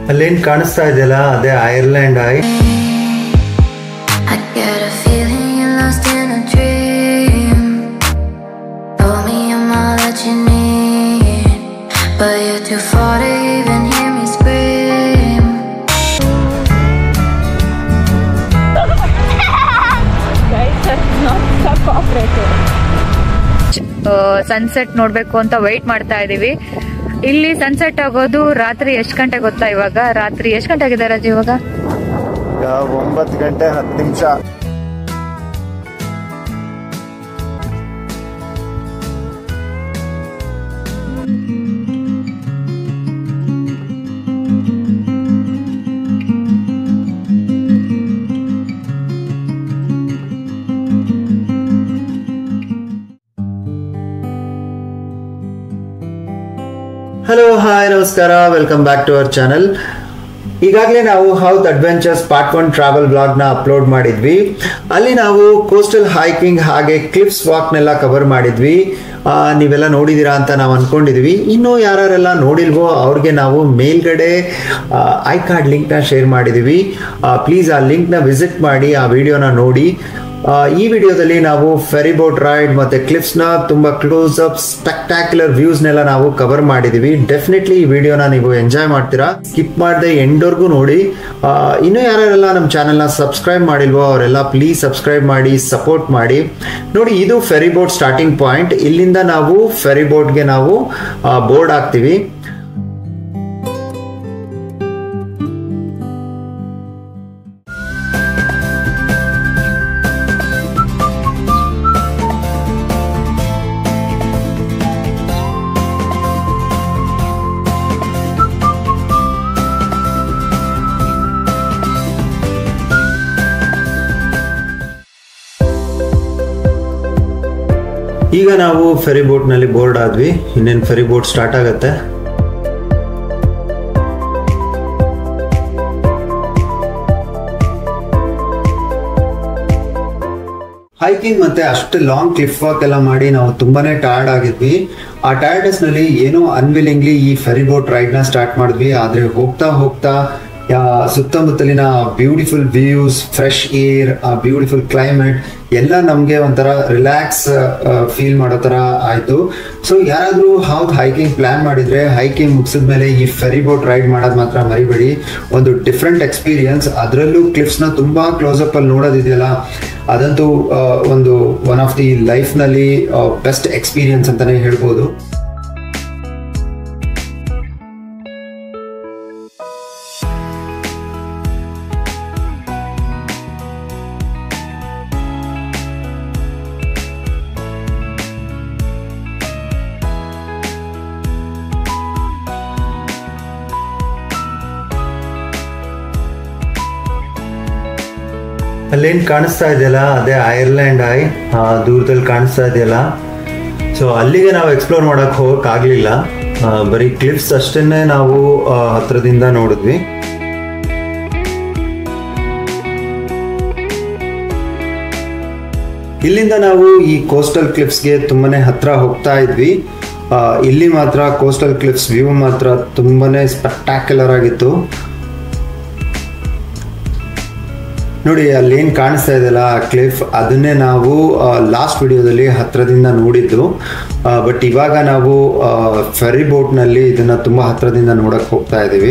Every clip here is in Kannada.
ಅಲ್ಲೇನ್ ಕಾಣಿಸ್ತಾ ಇದೆಯಲ್ಲ ಅದೇ Ireland I I get a feeling you're lost in a dream. Told me I'm all that you need, but you're too far to even hear me scream. Sunset ನೋಡ್ಬೇಕು ಅಂತ ವೈಟ್ ಮಾಡ್ತಾ ಇದೀವಿ ಇಲ್ಲಿ ಸನ್ಸೆಟ್ ಆಗೋದು ರಾತ್ರಿ ಎಷ್ಟು ಗಂಟೆ ಗೊತ್ತಾ ಇವಾಗ ರಾತ್ರಿ ಎಷ್ಟು ಗಂಟೆ ಆಗಿದೆ ರಾಜು ಇವಾಗ ಈಗ ಒಂಬತ್ತು ಗಂಟೆ ಹತ್ತು ನಿಮಿಷ ಹಲೋ ಹಾಯ್ ನಮಸ್ಕಾರ welcome back to our channel ಈಗಾಗಲೇ ನಾವು Howth adventures part one travel ಬ್ಲಾಗ್ನ ಅಪ್ಲೋಡ್ ಮಾಡಿದ್ವಿ ಅಲ್ಲಿ ನಾವು ಕೋಸ್ಟಲ್ ಹೈಕಿಂಗ್ ಹಾಗೆ ಕ್ಲಿಪ್ಸ್ ವಾಕ್ನೆಲ್ಲ ಕವರ್ ಮಾಡಿದ್ವಿ ಆ, ನೀವೆಲ್ಲ ನೋಡಿದ್ದೀರಾ ಅಂತ ನಾವು ಅನ್ಕೊಂಡಿದ್ವಿ ಇನ್ನು ಯಾರ್ಯಾರೆಲ್ಲ ನೋಡಿಲ್ವೋ ಅವ್ರಿಗೆ ನಾವು ಮೇಲ್ಗಡೆ ಐ ಕಾರ್ಡ್ ಲಿಂಕ್ನ ಶೇರ್ ಮಾಡಿದ್ದೀವಿ ಪ್ಲೀಸ್ ಆ ಲಿಂಕ್ನ ವಿಸಿಟ್ ಮಾಡಿ ಆ ವಿಡಿಯೋನ ನೋಡಿ ಆ, ಈ ವಿಡಿಯೋದಲ್ಲಿ ನಾವು ಫೆರಿ ಬೋಟ್ ರೈಡ್ ಮತ್ತೆ ಕ್ಲಿಪ್ಸ್ ನ ತುಂಬಾ ಕ್ಲೋಸ್ ಅಪ್ ಸ್ಪೆಕ್ಟಾಕ್ಯುಲರ್ ವ್ಯೂಸ್ ನೆಲ್ಲ ನಾವು ಕವರ್ ಮಾಡಿದೀವಿ ಡೆಫಿನೆಟ್ಲಿ ಈ ವಿಡಿಯೋನ ನೀವು ಎಂಜಾಯ್ ಮಾಡ್ತೀರಾ ಸ್ಕಿಪ್ ಮಾಡದೆ ಎಂಡ್ವರೆಗೂ ನೋಡಿ ಆ, ಇನ್ನು ಯಾರ್ಯಾರೆಲ್ಲ ನಮ್ಮ ಚಾನೆಲ್ನ ಸಬ್ಸ್ಕ್ರೈಬ್ ಮಾಡಿಲ್ವೋ ಅವರೆಲ್ಲ ಪ್ಲೀಸ್ ಸಬ್ಸ್ಕ್ರೈಬ್ ಮಾಡಿ ಸಪೋರ್ಟ್ ಮಾಡಿ ನೋಡಿ ಇದು ಫೆರಿ ಬೋಟ್ ಸ್ಟಾರ್ಟಿಂಗ್ ಪಾಯಿಂಟ್ ಇಲ್ಲಿಂದ ನಾವು ಫೆರಿ ಬೋಟ್ಗೆ ನಾವು ಬೋರ್ಡ್ ಹಾಕ್ತೀವಿ ಈಗ ನಾವು ಫೆರಿ ಬೋಟ್ನಲ್ಲಿ ಬೋರ್ಡ್ ಆದ್ವಿ ಇನ್ನೇನು ಫೆರಿ ಬೋಟ್ ಸ್ಟಾರ್ಟ್ ಆಗುತ್ತೆ ಹೈಕಿಂಗ್ ಮತ್ತೆ ಅಷ್ಟು ಲಾಂಗ್ ಕ್ಲಿಫ್ ವಾಕ್ ಎಲ್ಲ ಮಾಡಿ ನಾವು ತುಂಬಾನೇ ಟಯರ್ಡ್ ಆಗಿದ್ವಿ ಆ ಟಯರ್ಡ್ನೆಸ್ ನಲ್ಲಿ ಏನೋ ಅನ್ವಿಲಿಂಗ್ಲಿ ಈ ಫೆರಿ ಬೋಟ್ ರೈಡ್ ನ ಸ್ಟಾರ್ಟ್ ಮಾಡಿದ್ವಿ ಆದ್ರೆ ಹೋಗ್ತಾ ಹೋಗ್ತಾ ಆ, ಸುತ್ತಮುತ್ತಲಿನ ಬ್ಯೂಟಿಫುಲ್ ವ್ಯೂಸ್ ಫ್ರೆಶ್ ಏರ್ ಆ ಬ್ಯೂಟಿಫುಲ್ ಕ್ಲೈಮೇಟ್ ಎಲ್ಲ ನಮಗೆ ಒಂಥರ ರಿಲ್ಯಾಕ್ಸ್ ಫೀಲ್ ಮಾಡೋ ತರ ಆಯ್ತು ಸೊ ಯಾರಾದ್ರೂ ಹೌದು ಹೈಕಿಂಗ್ ಪ್ಲಾನ್ ಮಾಡಿದ್ರೆ ಹೈಕಿಂಗ್ ಮುಗಿಸಿದ್ಮೇಲೆ ಈ ಫೆರಿ ಬೋಟ್ ರೈಡ್ ಮಾಡೋದು ಮಾತ್ರ ಮರಿಬೇಡಿ ಒಂದು ಡಿಫ್ರೆಂಟ್ ಎಕ್ಸ್ಪೀರಿಯನ್ಸ್ ಅದರಲ್ಲೂ ಕ್ಲಿಪ್ಸ್ ನ ತುಂಬಾ ಕ್ಲೋಸ್ ಅಪ್ ಅಲ್ಲಿ ನೋಡೋದಿದೆಯಲ್ಲ ಅದಂತೂ ಆ, ಒಂದು ಒನ್ ಆಫ್ ದಿ ಲೈಫ್ ನಲ್ಲಿ ಬೆಸ್ಟ್ ಎಕ್ಸ್ಪೀರಿಯನ್ಸ್ ಅಂತಾನೆ ಹೇಳ್ಬೋದು ಅಲ್ಲೇನ್ ಕಾಣಿಸ್ತಾ ಇದೆಯಲ್ಲ ಅದೇ ಐರ್ಲ್ಯಾಂಡ್ ಐ ಆ, ದೂರದಲ್ಲಿ ಕಾಣಿಸ್ತಾ ಇದೆಯಲ್ಲ ಸೊ ಅಲ್ಲಿಗೆ ನಾವು ಎಕ್ಸ್ಪ್ಲೋರ್ ಮಾಡಕ್ ಹೋಗಕ್ ಆಗ್ಲಿಲ್ಲ ಆ, ಬರೀ ಕ್ಲಿಪ್ಸ್ ಅಷ್ಟನ್ನೇ ನಾವು ಆ, ಹತ್ರದಿಂದ ನೋಡಿದ್ವಿ ಇಲ್ಲಿಂದ ನಾವು ಈ ಕೋಸ್ಟಲ್ ಕ್ಲಿಪ್ಸ್ಗೆ ತುಂಬಾನೇ ಹತ್ರ ಹೋಗ್ತಾ ಇದ್ವಿ ಆ, ಇಲ್ಲಿ ಮಾತ್ರ ಕೋಸ್ಟಲ್ ಕ್ಲಿಪ್ಸ್ ವ್ಯೂ ಮಾತ್ರ ತುಂಬಾನೇ ಸ್ಪೆಕ್ಟಾಕ್ಯುಲರ್ ಆಗಿತ್ತು ನೋಡಿ ಅಲ್ಲಿ ಏನು ಕಾಣಿಸ್ತಾ ಇದೆಯಲ್ಲ ಆ ಕ್ಲಿಫ್ ಅದನ್ನೇ ನಾವು ಲಾಸ್ಟ್ ವಿಡಿಯೋದಲ್ಲಿ ಹತ್ರದಿಂದ ನೋಡಿದ್ದು ಬಟ್ ಇವಾಗ ನಾವು ಫೆರಿ ಬೋಟ್ನಲ್ಲಿ ಇದನ್ನ ತುಂಬಾ ಹತ್ರದಿಂದ ನೋಡಕ್ ಹೋಗ್ತಾ ಇದ್ದೀವಿ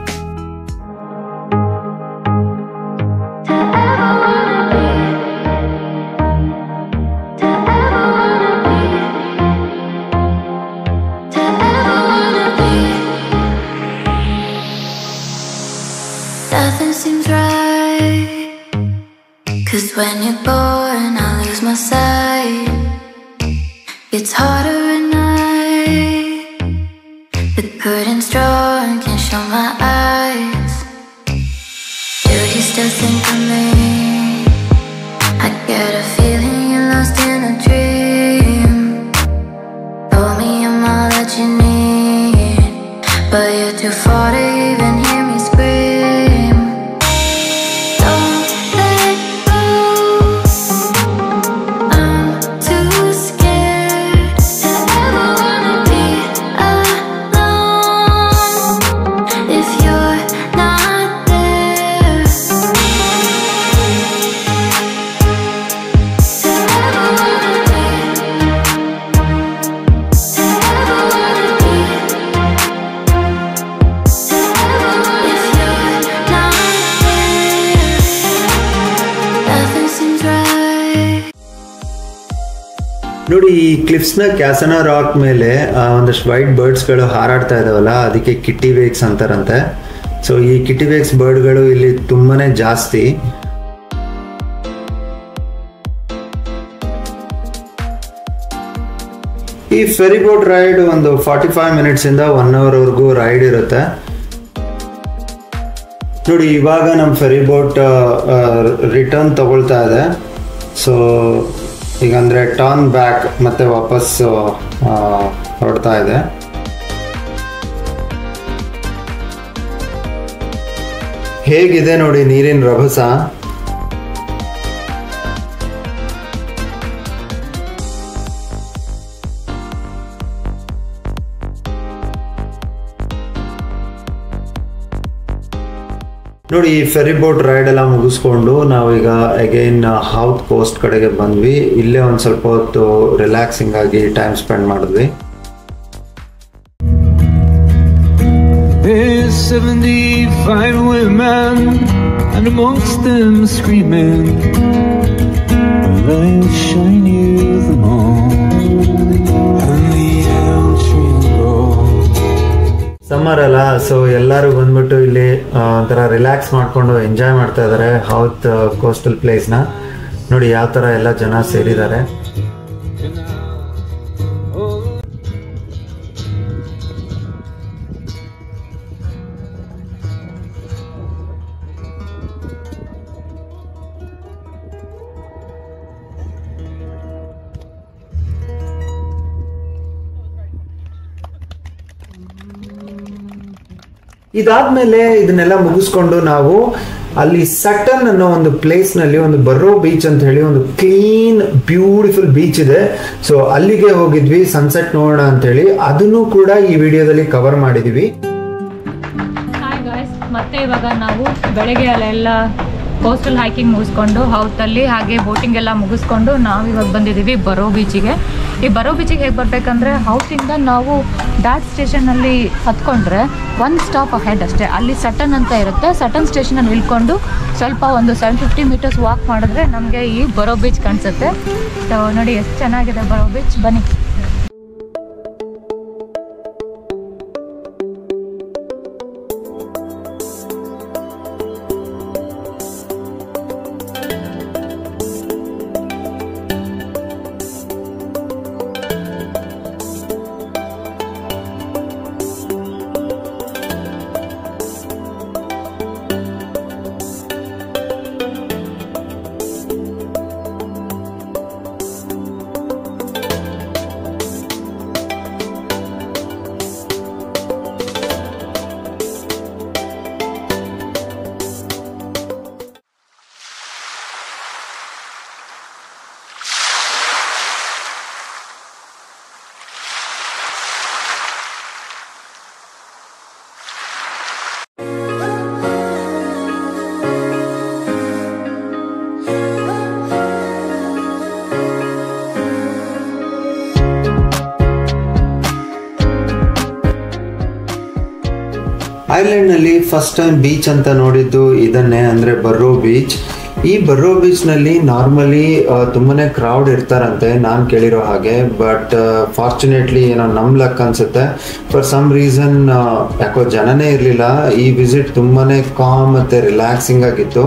Nothing seems right. Cause when you're born, I lose my sight. It's harder at night. The curtain's drawn, can't show my eyes. Do you still think of me? I get a feeling you're lost in a dream. Told me I'm all that you need, but you're too far to even hear me scream. Don't let go. I'm too scared to ever wanna be alone. If you're ನೋಡಿ ಈ ಕ್ಲಿಫ್ಸ್ನ ಕ್ಯಾಸನ ರಾಕ್ ಮೇಲೆ ಆ, ಒಂದಷ್ಟು ವೈಟ್ ಬರ್ಡ್ಸ್ಗಳು ಹಾರಾಡ್ತಾ ಇದಾವಲ್ಲ ಅದಕ್ಕೆ ಕಿಟ್ಟಿ ವೇಕ್ಸ್ ಅಂತಾರಂತೆ ಸೊ ಈ ಕಿಟ್ಟಿ ವೇಕ್ಸ್ ಬರ್ಡ್ಗಳು ಇಲ್ಲಿ ತುಂಬಾನೇ ಜಾಸ್ತಿ ಈ ಫೆರಿ ಬೋಟ್ ರೈಡ್ ಒಂದು ಫಾರ್ಟಿ ಫೈವ್ ಮಿನಿಟ್ಸ್ ಇಂದ ಒನ್ ಅವರ್ ವರೆಗೂ ರೈಡ್ ಇರುತ್ತೆ ನೋಡಿ ಇವಾಗ ನಮ್ಮ ಫೆರಿ ಬೋಟ್ ರಿಟರ್ನ್ ತಗೊಳ್ತಾ ಇದೆ ಸೊ ಈಗ ಅಂದರೆ ಟರ್ನ್ ಬ್ಯಾಕ್ ಮತ್ತೆ ವಾಪಸ್ ಆ, ಹೊರಡ್ತಾ ಇದೆ ಹೇಗಿದೆ ನೋಡಿ ನೀರಿನ ರಭಸ ನೋಡಿ ಈ ಫೆರಿ ಬೋಟ್ ರೈಡ್ ಎಲ್ಲ ಮುಗಿಸ್ಕೊಂಡು ನಾವೀಗ ಅಗೈನ್ ಹೌತ್ ಕೋಸ್ಟ್ ಕಡೆಗೆ ಬಂದ್ವಿ ಇಲ್ಲೇ ಒಂದು ಸ್ವಲ್ಪ ಹೊತ್ತು ರಿಲ್ಯಾಕ್ಸಿಂಗ್ ಆಗಿ ಟೈಮ್ ಸ್ಪೆಂಡ್ ಮಾಡಿದ್ವಿ There's 75 women, and amongst them screaming, Light shine you the moon, and the elm tree grows. Summer ಅಲ್ಲ ಸೊ ಎಲ್ಲರೂ ಬಂದ್ಬಿಟ್ಟು ಇಲ್ಲಿ ಆ, ಒಂಥರ ರಿಲ್ಯಾಕ್ಸ್ ಮಾಡ್ಕೊಂಡು ಎಂಜಾಯ್ ಮಾಡ್ತಾ ಇದ್ದಾರೆ ಹೌತ್ ಕೋಸ್ಟಲ್ ಪ್ಲೇಸ್ನ ನೋಡಿ ಯಾವ ಥರ ಎಲ್ಲ ಜನ ಸೇರಿದ್ದಾರೆ ಇದಾದ್ಮೇಲೆ ಇದನ್ನೆಲ್ಲ ಮುಗಿಸ್ಕೊಂಡು ನಾವು ಅಲ್ಲಿ ಸಟನ್ ಅನ್ನೋ ಒಂದು ಪ್ಲೇಸ್ ನಲ್ಲಿ ಒಂದು ಬರ್ರೋ ಬೀಚ್ ಅಂತ ಹೇಳಿ ಒಂದು ಕ್ಲೀನ್ ಬ್ಯೂಟಿಫುಲ್ ಬೀಚ್ ಇದೆ ಸೊ ಅಲ್ಲಿಗೆ ಹೋಗಿದ್ವಿ ಸನ್ಸೆಟ್ ನೋಡೋಣ ಅಂತ ಹೇಳಿ ಅದನ್ನು ಕೂಡ ಈ ವಿಡಿಯೋದಲ್ಲಿ ಕವರ್ ಮಾಡಿದೀವಿ ಹಾಯ್ ಗಾಯ್ಸ್ ಮತ್ತೆ ಇವಾಗ ನಾವು ಬೆಳಗ್ಗೆ ಅಲ್ಲೆಲ್ಲ ಕೋಸ್ಟಲ್ ಹೈಕಿಂಗ್ ಮುಗಿಸ್ಕೊಂಡು ಹೌತಲ್ಲಿ ಹಾಗೆ ಬೋಟಿಂಗ್ ಎಲ್ಲ ಮುಗಿಸ್ಕೊಂಡು ನಾವು ಇವಾಗ ಬಂದಿದ್ದೀವಿ ಬರೋ ಬೀಚಿಗೆ ಈ ಬರೋ ಬೀಚಿಗೆ ಹೇಗೆ ಬರಬೇಕಂದ್ರೆ ಹೌಸಿಂದ ನಾವು ಡಾಟ್ ಸ್ಟೇಷನಲ್ಲಿ ಹತ್ಕೊಂಡ್ರೆ ಒನ್ ಸ್ಟಾಪ್ ಅಹೆಡ್ ಅಷ್ಟೇ ಅಲ್ಲಿ ಸಟನ್ ಅಂತ ಇರುತ್ತೆ ಸಟನ್ ಸ್ಟೇಷನಲ್ಲಿ ಇಳ್ಕೊಂಡು ಸ್ವಲ್ಪ ಒಂದು ಸೆವೆನ್ ಫಿಫ್ಟಿ ಮೀಟರ್ಸ್ ವಾಕ್ ಮಾಡಿದ್ರೆ ನಮಗೆ ಈ ಬರೋ ಬೀಚ್ ಕಾಣಿಸುತ್ತೆ ಸೊ ನೋಡಿ ಎಷ್ಟು ಚೆನ್ನಾಗಿದೆ ಬರೋ ಬೀಚ್ ಬನ್ನಿ ಐರ್ಲೆಂಡ್ ನಲ್ಲಿ ಫಸ್ಟ್ ಟೈಮ್ ಬೀಚ್ ಅಂತ ನೋಡಿದ್ದು ಇದನ್ನೇ ಅಂದ್ರೆ ಬರ್ರೋ ಬೀಚ್ ಈ ಬರ್ರೋ ಬೀಚ್ ನಲ್ಲಿ ನಾರ್ಮಲಿ ತುಂಬಾನೇ ಕ್ರೌಡ್ ಇರ್ತಾರಂತೆ ನಾನ್ ಕೇಳಿರೋ ಹಾಗೆ ಬಟ್ ಫಾರ್ಚುನೇಟ್ಲಿ ಏನೋ ನಮ್ ಲಕ್ ಅನ್ಸುತ್ತೆ ಫಾರ್ ಸಮ್ ರೀಸನ್ ಯಾಕೋ ಜನನೇ ಇರ್ಲಿಲ್ಲ ಈ ವಿಸಿಟ್ ತುಂಬಾನೇ ಕಾಮ್ ಮತ್ತೆ ರಿಲ್ಯಾಕ್ಸಿಂಗ್ ಆಗಿತ್ತು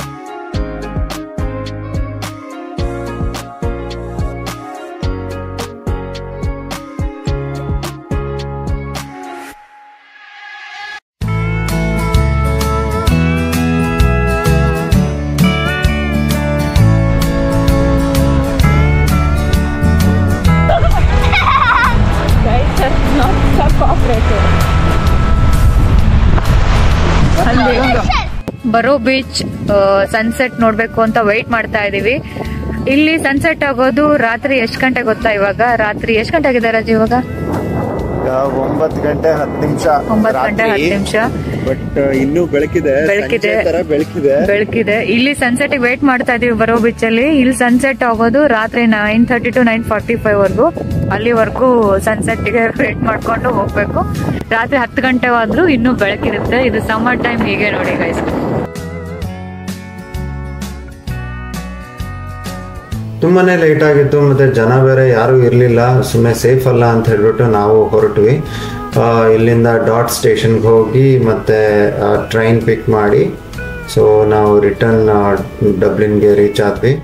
ಬರೋ ಬೀಚ್ ಸನ್ಸೆಟ್ ನೋಡ್ಬೇಕು ಅಂತ ವೆಯ್ಟ್ ಮಾಡ್ತಾ ಇದೀವಿ ಇಲ್ಲಿ ಸನ್ಸೆಟ್ ಆಗೋದು ರಾತ್ರಿ ಎಷ್ಟ್ ಗಂಟೆ ಗೊತ್ತಾ ಇವಾಗ ರಾತ್ರಿ ಎಷ್ಟ್ ಗಂಟೆ ಆಗಿದೆ ರಾಜು ಇವಾಗ ಈಗ ಒಂಬತ್ತು ಗಂಟೆ ಹತ್ತು ನಿಮಿಷ ಒಂಬತ್ತು ಗಂಟೆ ಹತ್ತು ನಿಮಿಷ ಬಟ್ ಇನ್ನೂ ಬೆಳಕಿದೆ ಬೆಳಕಿದೆ. ಸಂಜೆ ತರ ಬೆಳಕಿದೆ ಬೆಳಕಿದೆ ಇಲ್ಲಿ ಸನ್ಸೆಟ್ ವೇಟ್ ಮಾಡ್ತಾ ಇದೀವಿ ಬರೋ ಬೀಚ್ ಅಲ್ಲಿ ಇಲ್ಲಿ ಸನ್ಸೆಟ್ ಆಗೋದು ರಾತ್ರಿ nine thirty to nine forty five ವರ್ಗು ಅಲ್ಲಿವರೆಗೂ ಸನ್ಸೆಟ್ ಗೆ ವೇಟ್ ಮಾಡ್ಕೊಂಡು ಹೋಗ್ಬೇಕು ರಾತ್ರಿ ಹತ್ತು ಗಂಟೆ ಆದ್ರೂ ಇನ್ನೂ ಬೆಳಕಿರುತ್ತೆ ಇದು ಸಮ್ಮರ್ ಟೈಮ್ ಹೀಗೆ ನೋಡಿ ಗೈಸ್ ತುಂಬಾ ಲೇಟ್ ಆಗಿತ್ತು ಮತ್ತು ಜನ ಬೇರೆ ಯಾರೂ ಇರಲಿಲ್ಲ ಸುಮ್ಮನೆ ಸೇಫ್ ಅಲ್ಲ ಅಂತ ಹೇಳ್ಬಿಟ್ಟು ನಾವು ಹೊರಟ್ವಿ ಆ, ಇಲ್ಲಿಂದ ಡಾಟ್ ಸ್ಟೇಷನ್ಗೆ ಹೋಗಿ ಮತ್ತು ಟ್ರೈನ್ ಪಿಕ್ ಮಾಡಿ ಸೊ ನಾವು ರಿಟರ್ನ್ ಡಬ್ಲಿನ್ಗೆ ರೀಚ್ ಆದ್ವಿ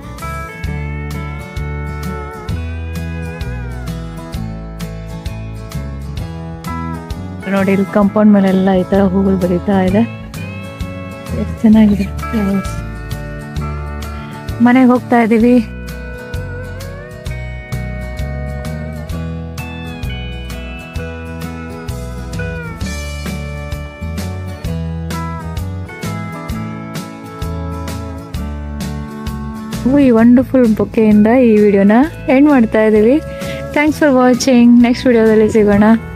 ನೋಡಿ ಇಲ್ಲಿ ಕಾಂಪೌಂಡ್ ಮೇಲೆಲ್ಲ ಈ ತರ ಹೂಗಳು ಬೆಳೀತಾ ಇದೆ ಎಷ್ಟು ಚೆನ್ನಾಗಿದೆ flowers. ಮನೆಗೆ ಹೋಗ್ತಾ ಇದೀವಿ ಈ ವಂಡರ್ಫುಲ್ ಬೊಕ್ಕೆಯಿಂದ ಈ ವಿಡಿಯೋನ ಎಂಡ್ ಮಾಡ್ತಾ ಇದ್ದೀವಿ ಥ್ಯಾಂಕ್ಸ್ ಫಾರ್ ವಾಚಿಂಗ್ ನೆಕ್ಸ್ಟ್ ವಿಡಿಯೋದಲ್ಲಿ ಸಿಗೋಣ